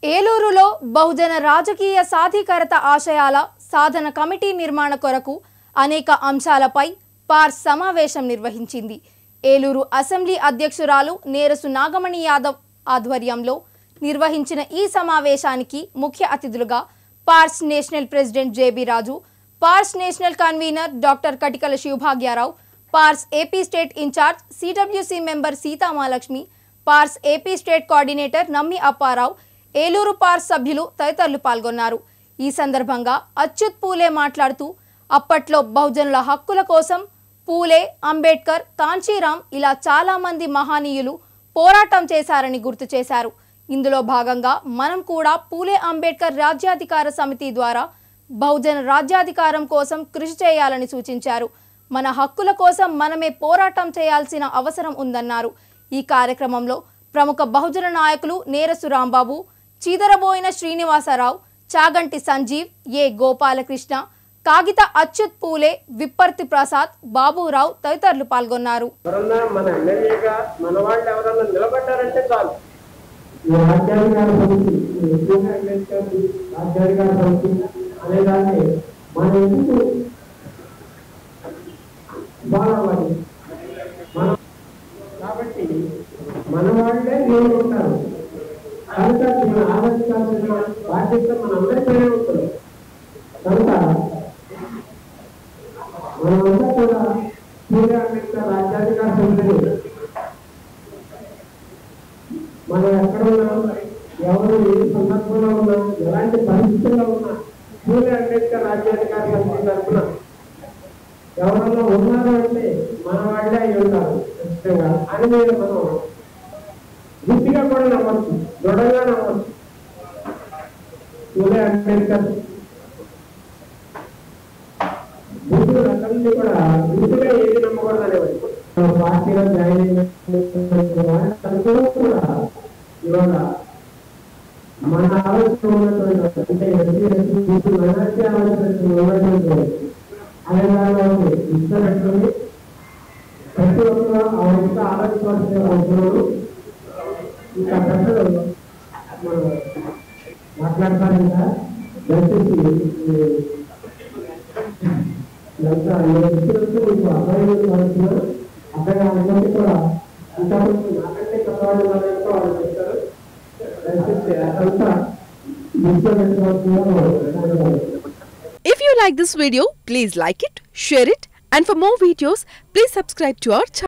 ఏలూరులో బహుజన రాజకీయ సాధికారత ఆశయాల సాధన కమిటీ నిర్మాణ కొరకు అనేక అంశాలపై పార్ సమావేశం నిర్వహించింది ఏలూరు అసెంబ్లీ అధ్యక్షురాలు నేరసు నాగమణి యాదవ్ ఆధ్వర్యంలో నిర్వహించిన ఈ సమావేశానికి ముఖ్య అతిథులుగా పార్స్ నేషనల్ ప్రెసిడెంట్ జేబీ రాజు పార్స్ national convener doctor Katikala Sivabhagyarao పార్స్ AP state in charge CWC member Seethamalakshmi పార్స్ AP state coordinator Nammi Apparao Eluru పార్స్ సభ్యులు తదితరులు పాల్గొన్నారు ఈ సందర్భంగా అచ్యుత్ పూలే మాట్లాడుతూ అప్పట్లో బహుజనుల హక్కుల కోసం పూలే అంబేద్కర్ కాంచీరాం ఇలా చాలా మంది మహనీయులు పోరాటం చేశారని గుర్తు చేశారు ఇందులో భాగంగా మనం కూడా పూలే అంబేద్కర్ రాజ్యాధికార సమితి ద్వారా బహుజన రాజ్యాధికారం కోసం కృషి చేయాలని సూచించారు మన హక్కుల కోసం మనమే పోరాటం చేయాల్సిన అవసరం ఉందన్నారు ఈ కార్యక్రమంలో ప్రముఖ బహుజన నాయకులు నేరసు రాంబాబు చీదరబోయిన శ్రీనివాసరావు చాగంటి సంజీవ్ ఏ గోపాలకృష్ణ కాగిత అచ్యుత్ పూలే విప్పర్తి ప్రసాద్ బాబురావు తదితరులు పాల్గొన్నారు ఎవరన్నా మన ఎమ్మెల్యేగా మన వాళ్ళు ఎవరన్నా నిలబడ్డారంటే చాలు ఈ రాజ్యాధికార సమితి ఈ ఎక్కువగా అంబేద్కర్ రాజ్యాధికార సమితి అనే దాన్ని మన ఎందుకు బాలవాలి మనం కాబట్టి మన వాళ్ళే నేను ఉంటారు కనుక మన ఆలోచించాల్సిన బాధ్యత మన అందరిపైనే ఉంటుంది కనుక మనమంతా కూడా సూర్య అంబేద్కర్ రాజ్యాధికార సమితిని మనం ఎక్కడ ఉన్నాం ఎవరు ఏ సందర్భంలో ఉన్నాం ఎలాంటి పరిస్థితుల్లో ఉన్నా సూర్య అంబేద్కర్ రాజ్యాధికార సమితి తరఫున ఎవరన్నా ఉన్నారు అంటే మన వాళ్ళే అయి ఉంటారు ఖచ్చితంగా అని మీరు మనం గుడ్డిగా కూడా నమ్మచ్చు దృఢంగా నమ్మచ్చు సూర్య అంబేద్కర్ బుద్ధుడు అతన్ని కూడా గుడ్డిగా ఏది నమ్మకూడదు అనేవాడు మన పార్టీలో జాయిన్ అయిన వాళ్ళందరూ కూడా ఇవాళ మన ఆలోచన ఉన్నటువంటి అంటే ఎస్సీ ఎస్టీ బీసీ మైనార్టీ ఆలోచన ఉన్నటువంటి అనే దానిలో ఇష్టం పెట్టుకుని ప్రతి ఒక్కరు ఆ ఇంత ఆలోచించాల్సిన అవసరం ఇంకా పెద్దలు మనం మాట్లాడతారు ఇంకా దయచేసి ఇదంతా నేను ఇచ్చినట్టు మీకు అర్థమైంది అనుకున్నాను అక్కడ అందరికీ కూడా ఇంకా కొంచెం నాకంటే పెద్దవాళ్ళు ఉన్నారంటే వాళ్ళు చెప్తారు దయచేసి అదంతా దృష్టిలో పెట్టుకోవాల్సిందిగా If you like this video, please like it, share it, and for more videos, please subscribe to our channel.